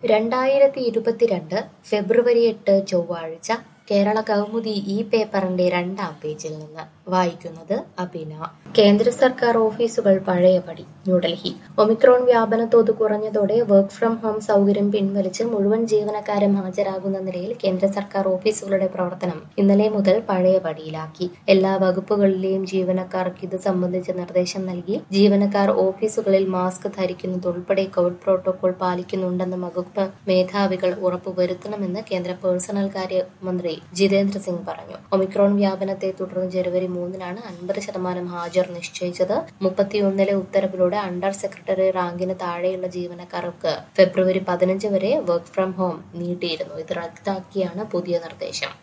രണ്ടായിരത്തി ഇരുപത്തിരണ്ട് ഫെബ്രുവരി എട്ട് ചൊവ്വാഴ്ച കേരള കൗമുദി ഈ പേപ്പറിന്റെ രണ്ടാം പേജിൽ നിന്ന് വായിക്കുന്നത് അബിന കേന്ദ്ര സർക്കാർ ഓഫീസുകൾ പഴയപടി ന്യൂഡൽഹി ഒമിക്രോൺ വ്യാപനത്തോത് കുറഞ്ഞതോടെ വർക്ക് ഫ്രം ഹോം സൗകര്യം പിൻവലിച്ച് മുഴുവൻ ജീവനക്കാരും ഹാജരാകുന്ന നിലയിൽ കേന്ദ്ര സർക്കാർ ഓഫീസുകളുടെ പ്രവർത്തനം ഇന്നലെ മുതൽ പഴയപടിയിലാക്കി എല്ലാ വകുപ്പുകളിലെയും ജീവനക്കാർക്ക് ഇത് സംബന്ധിച്ച നിർദ്ദേശം നൽകി ജീവനക്കാർ ഓഫീസുകളിൽ മാസ്ക് ധരിക്കുന്നതുൾപ്പെടെ കോവിഡ് പ്രോട്ടോകോൾ പാലിക്കുന്നുണ്ടെന്ന് വകുപ്പ് മേധാവികൾ ഉറപ്പുവരുത്തണമെന്ന് കേന്ദ്ര പേഴ്സണൽ കാര്യ മന്ത്രി ജിതേന്ദ്ര സിംഗ് പറഞ്ഞു ഒമിക്രോൺ വ്യാപനത്തെ തുടർന്ന് ജനുവരി മൂന്നിനാണ് അൻപത് ശതമാനം ഹാജർ നിശ്ചയിച്ചത് മുപ്പത്തിയൊന്നിലെ ഉത്തരവിലൂടെ അണ്ടർ സെക്രട്ടറി റാങ്കിന് താഴെയുള്ള ജീവനക്കാർക്ക് ഫെബ്രുവരി പതിനഞ്ച് വരെ വർക്ക് ഫ്രം ഹോം നീട്ടിയിരുന്നു ഇത് റദ്ദാക്കിയാണ് പുതിയ നിർദ്ദേശം